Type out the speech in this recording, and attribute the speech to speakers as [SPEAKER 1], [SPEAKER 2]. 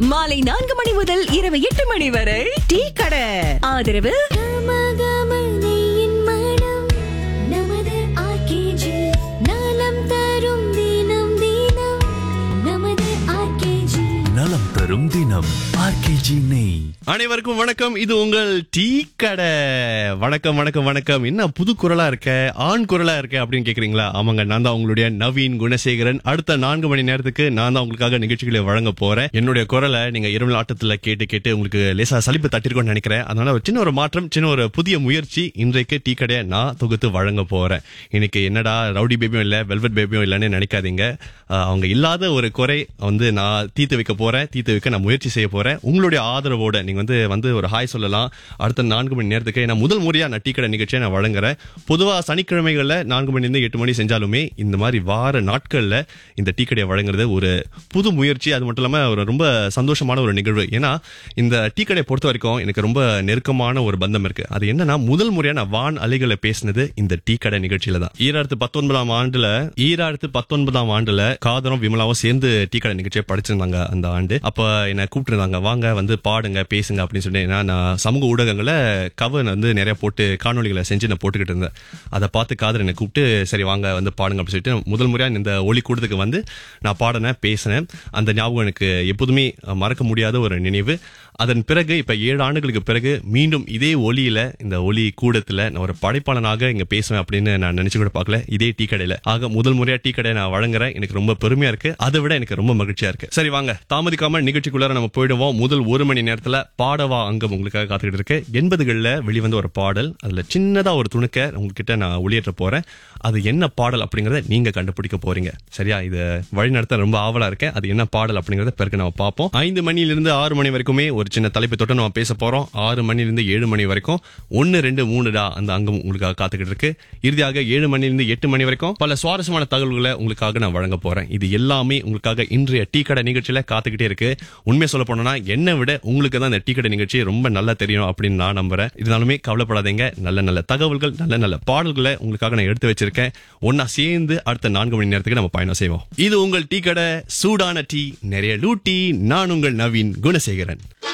[SPEAKER 1] மாலை நான்கு மணி முதல் இரவு எட்டு மணி வரை டீ கடை ஆதரவு
[SPEAKER 2] கமகமனையின் மனம் நமது RKG. நலம் தரும் தினம் தினம் நமது RKG.
[SPEAKER 3] நலம் தரும் தினம் ஆர்கேஜி நெய்
[SPEAKER 4] அனைவருக்கும் வணக்கம் இது உங்கள் டீ கடை வணக்கம் வணக்கம் வணக்கம் என்ன புது குரலா இருக்க ஆண் குரலா இருக்க அப்படின்னு கேக்குறீங்களா ஆமாங்க நான் தான் உங்களுடைய நவீன் குணசேகரன் அடுத்த நான்கு மணி நேரத்துக்கு நான் தான் உங்களுக்காக நிகழ்ச்சிகளை வழங்க போறேன் என்னுடைய குரலை நீங்க இரவு ஆட்டத்துல கேட்டு கேட்டு உங்களுக்கு லேசா சலிப்பு தட்டிருக்கோம்னு நினைக்கிறேன் அதனால ஒரு சின்ன ஒரு மாற்றம் சின்ன ஒரு புதிய முயற்சி இன்றைக்கு டீ கடையை நான் தொகுத்து வழங்க போறேன் இன்னைக்கு என்னடா ரவுடி பேபியும் இல்ல வெல்வெட் பேபியும் இல்லைன்னு நினைக்காதீங்க அஹ், அவங்க இல்லாத ஒரு குறை வந்து நான் தீர்த்து வைக்க போறேன் தீர்த்து வைக்க நான் முயற்சி செய்ய போறேன் உங்களுடைய ஆதரவோட நீங்க வந்து வந்து ஒரு ஹாய் சொல்லலாம் அடுத்த நான்கு மணி நேரத்துக்கு நான் முதல் முறையா நான் டீ கடை நிகழ்ச்சியை நான் வழங்குறேன் பொதுவா சனிக்கிழமைகள்ல நான்கு மணி இருந்து எட்டு மணி செஞ்சாலுமே இந்த மாதிரி வார நாட்கள்ல இந்த டீ கடையை வழங்குறது ஒரு புது முயற்சி அது மட்டும் இல்லாம ஒரு ரொம்ப சந்தோஷமான ஒரு நிகழ்வு ஏன்னா இந்த டீ கடையை பொறுத்த வரைக்கும் எனக்கு ரொம்ப நெருக்கமான ஒரு பந்தம் இருக்கு அது என்னன்னா முதல் முறையா நான் வான் அலைகளை பேசினது இந்த டீ கடை நிகழ்ச்சியில தான் ஈராயிரத்து பத்தொன்பதாம் ஆண்டுல ஈராயிரத்து பத்தொன்பதாம் ஆண்டுல காதரும் விமலாவும் சேர்ந்து டீ கடை நிகழ்ச்சியை படிச்சிருந்தாங்க அந்த ஆண்டு அப்ப என்ன கூப்பிட்டுருந்தாங்க வாங்க வந்து பாடுங்க பேசுங்க அப்படின்னு சொல்லி ஏன்னா நான் சமூக ஊடகங்களை கவர் வந்து நிறைய போட்டு காணொளிகளை செஞ்சு நான் போட்டுக்கிட்டு இருந்தேன் அதை பார்த்து காதர் என்னை கூப்பிட்டு சரி வாங்க வந்து பாடுங்க அப்படின்னு சொல்லிட்டு முதல் முறையா இந்த ஒளி கூடத்துக்கு வந்து நான் பாடினேன் பேசினேன் அந்த ஞாபகம் எனக்கு எப்போதுமே மறக்க முடியாத ஒரு நினைவு அதன் பிறகு இப்ப ஏழு ஆண்டுகளுக்கு பிறகு மீண்டும் இதே ஒலியில இந்த ஒலி கூடத்துல நான் ஒரு படைப்பாளனாக இங்க பேசுவேன் அப்படின்னு நான் நினைச்சு கூட பார்க்கல இதே டீ கடையில ஆக முதல் முறையா டீ கடை நான் வழங்குறேன் எனக்கு ரொம்ப பெருமையா இருக்கு அதை விட எனக்கு ரொம்ப மகிழ்ச்சியா இருக்கு சரி வாங்க தாமதிக்காம நிகழ்ச்சிக்குள்ளார நம்ம போயிடுவோம் முதல் ஒரு மணி நேரத்துல பாடவா அங்கம் உங்களுக்காக காத்துக்கிட்டு இருக்கு எண்பதுகள்ல வெளிவந்த ஒரு பாடல் அதுல சின்னதா ஒரு துணுக்க உங்ககிட்ட நான் ஒளியேற்ற போறேன் அது என்ன பாடல் அப்படிங்கறத நீங்க கண்டுபிடிக்க போறீங்க சரியா இது வழிநடத்த ரொம்ப ஆவலா இருக்கேன் அது என்ன பாடல் அப்படிங்கறத பிறகு நம்ம பார்ப்போம் ஐந்து மணியிலிருந்து ஆறு மணி வரைக்குமே ஒரு சின்ன தலைப்பை தொட்டு நம்ம பேச போறோம் ஆறு மணிலிருந்து ஏழு மணி வரைக்கும் ஒன்னு ரெண்டு மூணுடா அந்த அங்கம் உங்களுக்காக காத்துக்கிட்டு இருக்கு இறுதியாக ஏழு மணிலிருந்து எட்டு மணி வரைக்கும் பல சுவாரஸ்யமான தகவல்களை உங்களுக்காக நான் வழங்க போறேன் இது எல்லாமே உங்களுக்காக இன்றைய டீ கடை நிகழ்ச்சியில காத்துக்கிட்டே இருக்கு உண்மையை சொல்ல போனோம்னா என்னை விட உங்களுக்கு தான் இந்த டீ கடை நிகழ்ச்சி ரொம்ப நல்லா தெரியும் அப்படின்னு நான் நம்புறேன் இருந்தாலுமே கவலைப்படாதீங்க நல்ல நல்ல தகவல்கள் நல்ல நல்ல பாடல்களை உங்களுக்காக நான் எடுத்து வச்சிருக்கேன் ஒன்னா சேர்ந்து அடுத்த நான்கு மணி நேரத்துக்கு நம்ம பயணம் செய்வோம் இது உங்கள் டீ கடை சூடான டீ நிறைய லூட்டி நான் உங்கள் நவீன் குணசேகரன்